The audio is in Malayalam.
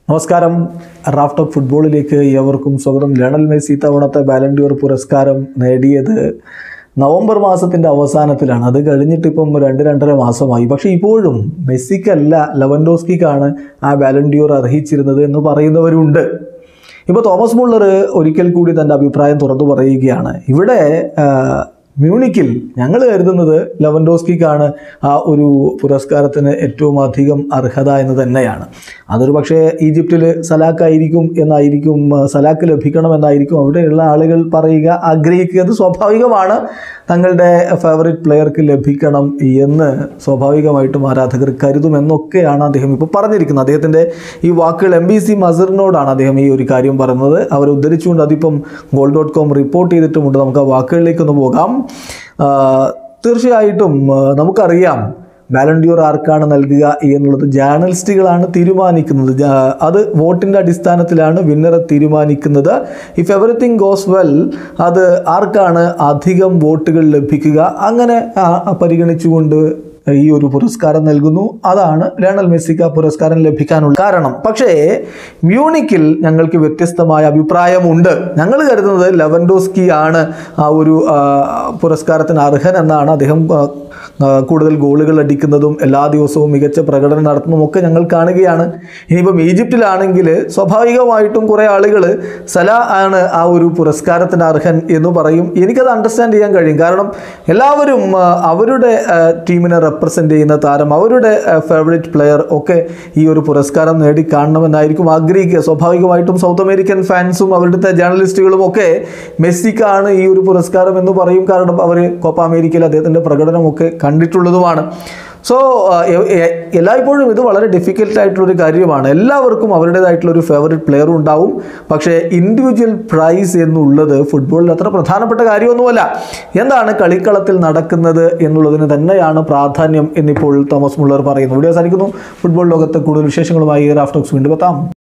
നമസ്കാരം റാഫ്റ്റ് ഓഫ് ഫുട്ബോളിലേക്ക് ഏവർക്കും സ്വാഗതം ലയണൽ മെസ്സി തവണത്തെ ബാലൻഡിയോർ പുരസ്കാരം നേടിയത് നവംബർ മാസത്തിൻ്റെ അവസാനത്തിലാണ് അത് കഴിഞ്ഞിട്ട് ഇപ്പം രണ്ട് രണ്ടര മാസമായി പക്ഷേ ഇപ്പോഴും മെസ്സിക്കല്ല ലെവൻഡോസ്കിക്കാണ് ആ ബാലൻഡിയോർ അർഹിച്ചിരുന്നത് എന്ന് പറയുന്നവരുണ്ട് ഇപ്പോൾ തോമസ് മുള്ളർ ഒരിക്കൽ കൂടി തൻ്റെ അഭിപ്രായം തുറന്നു പറയുകയാണ് ഇവിടെ ആ, മ്യൂണിക്കിൽ ഞങ്ങൾ കരുതുന്നത് ലെവൻഡോസ്കിക്കാണ് ആ ഒരു പുരസ്കാരത്തിന് ഏറ്റവും അധികം അർഹത എന്ന് തന്നെയാണ് അതൊരു പക്ഷേ ഈജിപ്തിൽ സലാക്കായിരിക്കും എന്നായിരിക്കും ആ, സലാക്ക് ലഭിക്കണം എന്നായിരിക്കും അവിടെയുള്ള ആളുകൾ പറയുക ആഗ്രഹിക്കുക അത് സ്വാഭാവികമാണ് തങ്ങളുടെ ഫേവറേറ്റ് പ്ലെയർക്ക് ലഭിക്കണം എന്ന് സ്വാഭാവികമായിട്ടും ആരാധകർ കരുതുമെന്നൊക്കെയാണ് അദ്ദേഹം ഇപ്പോൾ പറഞ്ഞിരിക്കുന്നത് അദ്ദേഹത്തിൻ്റെ ഈ വാക്കുകൾ എം ബി സി മസറിനോടാണ് അദ്ദേഹം ഈ ഒരു കാര്യം പറയുന്നത് അവർ ഉദ്ധരിച്ചുകൊണ്ട് അതിപ്പം ഗോൾ ഡോട്ട് കോം റിപ്പോർട്ട് ചെയ്തിട്ടുമുണ്ട് നമുക്ക് ആ വാക്കുകളിലേക്കൊന്ന് പോകാം ആ, തീർച്ചയായിട്ടും ആ, നമുക്കറിയാം ബാലൻഡിയോർ ആർക്കാണ് നൽകുക എന്നുള്ളത് ജേർണലിസ്റ്റുകളാണ് തീരുമാനിക്കുന്നത് ജാ- അത് വോട്ടിൻ്റെ അടിസ്ഥാനത്തിലാണ് വിന്നറെ തീരുമാനിക്കുന്നത് ഇഫ് എവറിത്തിങ് ഗോസ് വെൽ അത് ആർക്കാണ് അധികം വോട്ടുകൾ ലഭിക്കുക അങ്ങനെ ആ, ആ പരിഗണിച്ചുകൊണ്ട് ഈ ഒരു പുരസ്കാരം നൽകുന്നു അതാണ് ലയണൽ മെസ്സിക്ക് ആ പുരസ്കാരം ലഭിക്കാനുള്ള കാരണം പക്ഷേ മ്യൂണിക്കിൽ ഞങ്ങൾക്ക് വ്യത്യസ്തമായ അഭിപ്രായമുണ്ട് ഞങ്ങൾ കരുതുന്നത് ലെവൻഡോസ്കി ആണ് ആ ഒരു ആ, പുരസ്കാരത്തിന് അർഹൻ എന്നാണ് അദ്ദേഹം ആ, ആ, കൂടുതൽ ഗോളുകൾ അടിക്കുന്നതും എല്ലാ ദിവസവും മികച്ച പ്രകടനം നടത്തുന്നതും ഒക്കെ ഞങ്ങൾ കാണുകയാണ് ഇനിയിപ്പം ഈജിപ്തിലാണെങ്കിൽ സ്വാഭാവികമായിട്ടും കുറേ ആളുകൾ സല ആണ് ആ ഒരു പുരസ്കാരത്തിന് അർഹൻ എന്ന് പറയും എനിക്കത് അണ്ടർസ്റ്റാൻഡ് ചെയ്യാൻ കഴിയും കാരണം എല്ലാവരും ആ, അവരുടെ ആ, ടീമിനെ റെപ്രസെൻ്റ് ചെയ്യുന്ന താരം അവരുടെ ഫേവറേറ്റ് പ്ലെയർ ഒക്കെ ഈ ഒരു പുരസ്കാരം നേടി കാണണമെന്നായിരിക്കും ആഗ്രഹിക്കുക സ്വാഭാവികമായിട്ടും സൗത്ത് അമേരിക്കൻ ഫാൻസും അവരുടെ ജേർണലിസ്റ്റുകളും ഒക്കെ മെസ്സിക്കാണ് ഈ ഒരു പുരസ്കാരം എന്ന് പറയും കാരണം അവർ കോപ്പ അമേരിക്കയിൽ അദ്ദേഹത്തിൻ്റെ പ്രകടനമൊക്കെ കണ്ടിട്ടുള്ളതുമാണ് സോ എല്ലായ്പ്പോഴും ഇത് വളരെ ഡിഫിക്കൽട്ട് ആയിട്ടുള്ളൊരു കാര്യമാണ് എല്ലാവർക്കും അവരുടേതായിട്ടുള്ള ഒരു ഫേവറേറ്റ് പ്ലെയറും ഉണ്ടാവും പക്ഷേ ഇൻഡിവിജ്വൽ പ്രൈസ് എന്നുള്ളത് ഫുട്ബോളിൽ അത്ര പ്രധാനപ്പെട്ട കാര്യമൊന്നുമല്ല എന്താണ് കളിക്കളത്തിൽ നടക്കുന്നത് എന്നുള്ളതിന് തന്നെയാണ് പ്രാധാന്യം എന്നിപ്പോൾ തോമസ് മുള്ളർ പറയുന്നു ഇവിടെ അവസാനിക്കുന്നു ഫുട്ബോൾ ലോകത്തെ കൂടുതൽ വിശേഷങ്ങളുമായി റാഫ്റ്റോക്സ് വീണ്ടും എത്താം